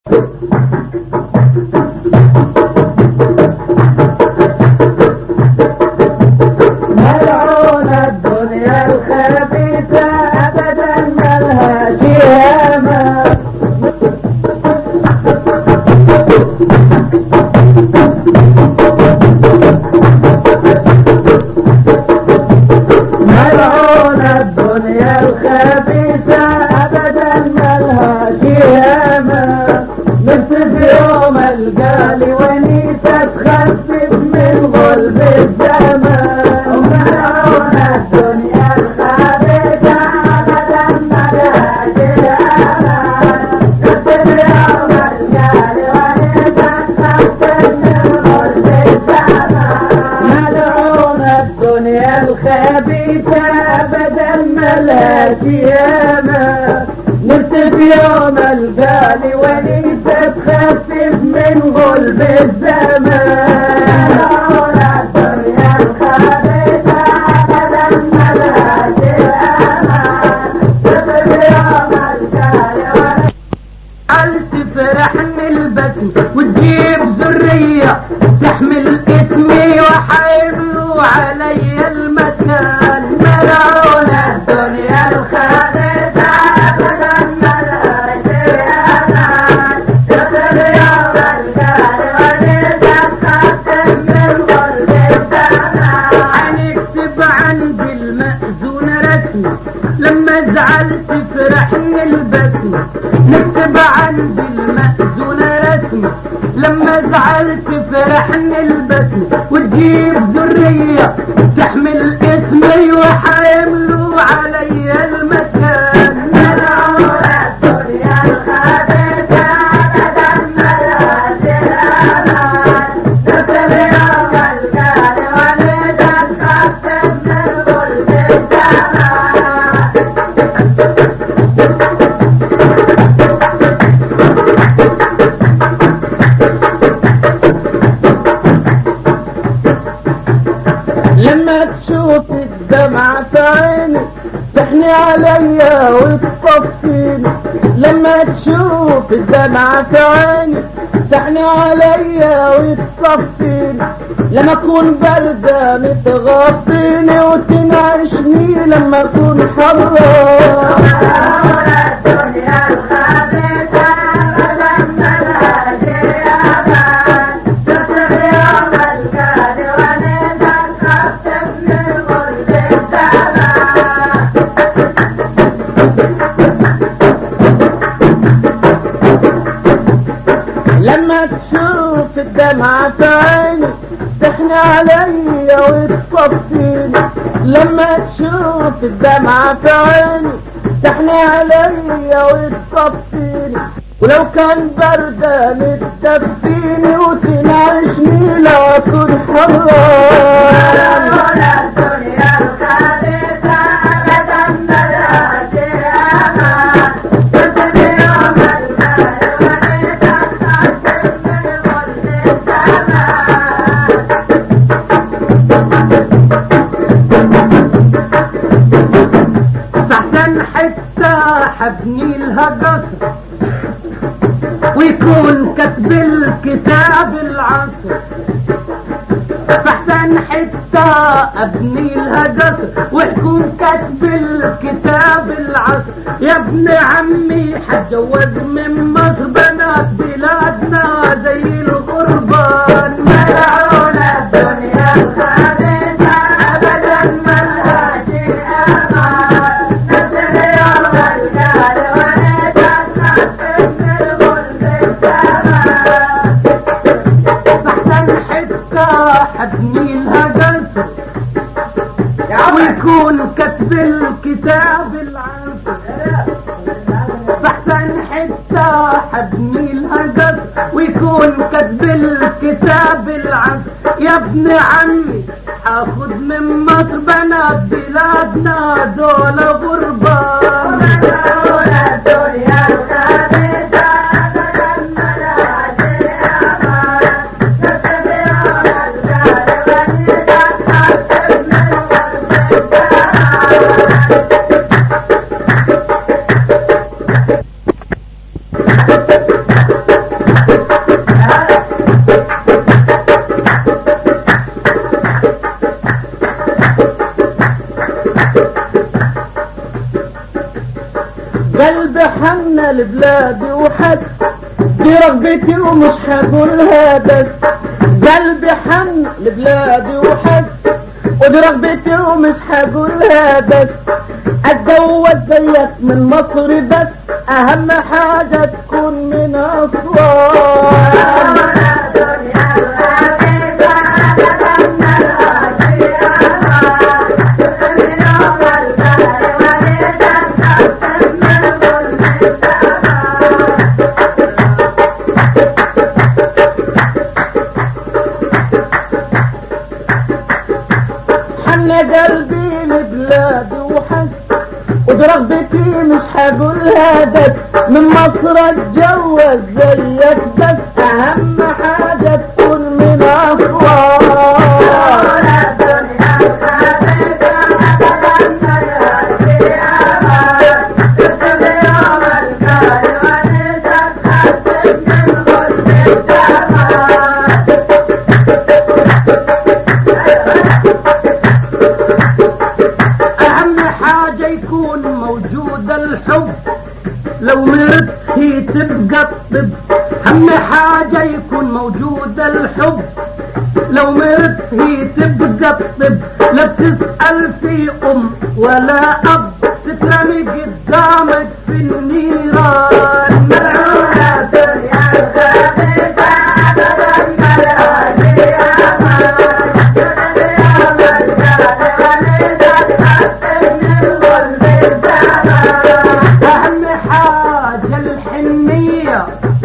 ملعونة الدنيا الخبيثة أبدا ملها شهامة ملعونة الدنيا الخبيثة أبدا ملها شهامة مثل في يوم القالي ونيسة تخفف من غلب الزمان ملعونة الدنيا الخبيثة أبدا ملها شهامة مثل في يوم القالي ونيسة تخفف من غلب الزمان ملعونة الدنيا الخبيثة أبدا ملها شيامة نفسي في يوم البالي ونيسة تخفف من غلب الزمان ملعونة الدنيا الخبيثة أبدا ملها شيامة نفسي في يوم البالي ونيسة هل تفرحني البسم وتجيب ذرية تحمل اسمي وحيملوا علي المكان ملعونة الدنيا الخبيثة أبدا ملها شيئان تدر يوم القاري ونيسة تخفف من قلب الزمان هنكتب عندي المأذون رسمي لما زعلت تفرحني البسمة نكتب عندي المأذون رسمي لما زعلت فرحني البسمة وتجيب ذرية تحمل اسمي وحيملوا علي المكان ملعونة الدنيا الخبيثة أبدا ملها شهامات نفر يوم القاري ونيسة تخفف من غلب الزمان لما تشوف الدمعة في عيني تحني عليا وتصفيني لما تشوف الدمعة في عيني تحني عليا وتصفيني لما اكون باردة تغطيني وتنعشني لما اكون حرة الدنيا الخبيثة أبدا ملها شيئا تسر يوم القادر ونيسة تخفف من غلب الزمان لما تشوف الدمعة في عيني تحني عليا وتصفيني لما تشوف الدمعة في عيني تحني عليا وتصفيني ولو كان بردان تدفيني وتنعشني لو اكون حرام الدنيا الخبيثة أبدا ملها شيئا تسري يوم الخير ونيسة تخفف من غلب الزمان فاحسن حتة حبني لها قصر ويكون كتب الكتاب العصر فاحسن حتة ابني لها قصر ويكون كتب الكتاب العصر يا ابن عمي حتجوز من مصر بنات بلادنا زي الغربان ملعونة الدنيا الخبيثة ابدا ملها شيئا نسر يوم القاري ونيسة تخفف من غلب الزمان فاحسن حتة حبني لها قصر ويكون كتب الكتاب العصر فاحسن حتة حبني لها قصر ويكون كتب الكتاب العصر يا ابن عمي حاخد من مصر بنات بلادنا دول غربان الدنيا الخبيثة أبدا ملها شيئا نسب يوم القاري ونيسة تخفف من غلب الزمان مال بلادي وحد دي رغبتي ومش هقولها بس قلبي حن لبلادي وحد ودي رغبتي ومش هقولها بس اتجوز زيك من مصر بس اهم حاجة تكون من اسوان حن قلبي لبلادي وحس ودي رغبتي مش هقولها بس من مصر اتجوز زيك بس اهم حاجة تكون من اسوان اهم حاجة يكون موجود الحب لو مرت هي تبقى الطب اهم حاجة يكون موجود الحب لو مرت هي تبقى الطب لا تسأل في ام ولا اب تترمي قدامك في النيران ملعونة دنيا أهم حاجة الحنية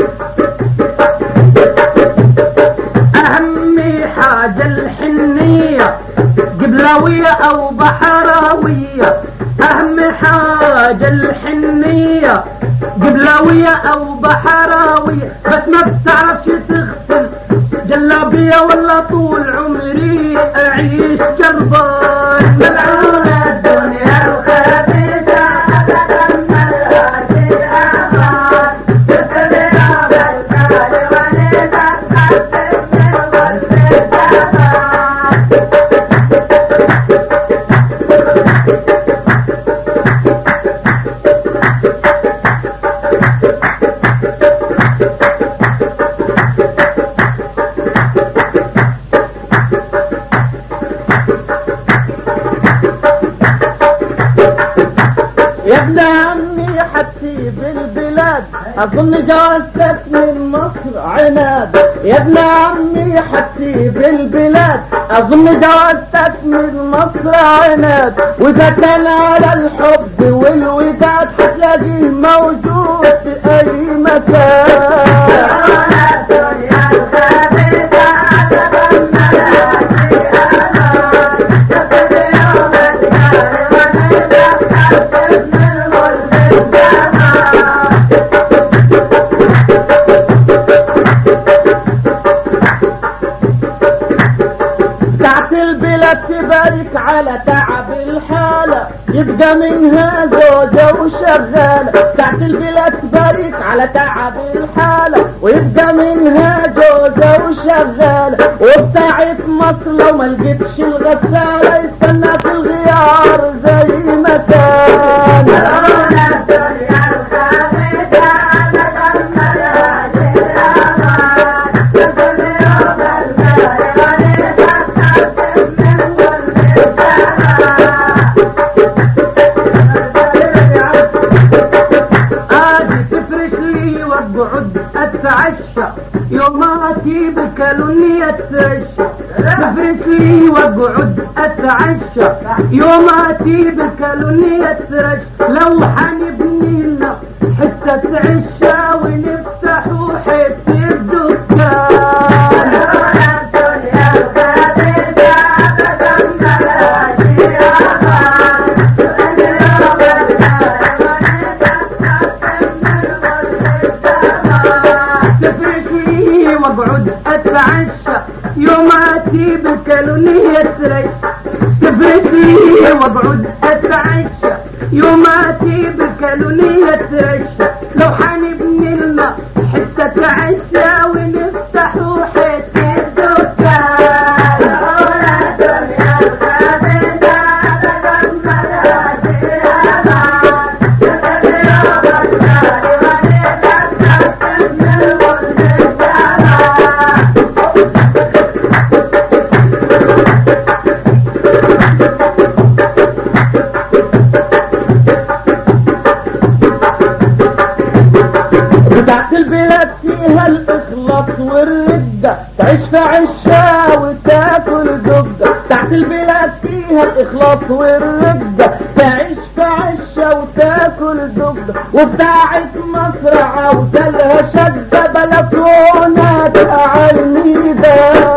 أهم حاجة الحنية قبلاوية أو بحراوية أهم حاجة الحنية قبلاوية أو بحراوية بس ما بتعرفش تغسل جلابية ولا طول عمري أعيش جربان ملعونة الدنيا الخبيثة يا ابن عمي حتسيب البلاد اظن جوازتك من مصر عناد يا ابن عمي حتسيب البلاد اظن جوازتك من مصر عناد واذا كان على الحب والوداد هتلاقيه موجود في اي مكان تحت البلاد تبارك على تعب الحالة يبقى منها زوجة وشغالة تحت البلاد تبارك على تعب الحالة ويبقى منها زوجة وشغالة وبتاعت مصر لو ما لقيتش الغسالة يستنى في الغيار زي ما كان ادي تفرش لي واقعد اتعشى يوم ما اجيب كالوني اتعشى تفرش لي واقعد اتعشى يوم ما اجيب كالوني اتعشى لو حنبني لنا حتة عشا ونفتحوا حتة دكان تفرشي واقعد اتعشى يوم اتي بكالوني يسرش تفرشي واقعد اتعشى يوم اتي بكالوني يسرش لو حنبني لنا حتة عشا ونفتحوا حتة دكان تحت البلاد فيها الاخلاص والردة تعيش في عشة وتاكل زبدة تحت البلاد فيها الاخلاص والردة تعيش في عشة وتاكل زبدة وبتاعت مصر عاوزة لها شدة بلكونة على الميدان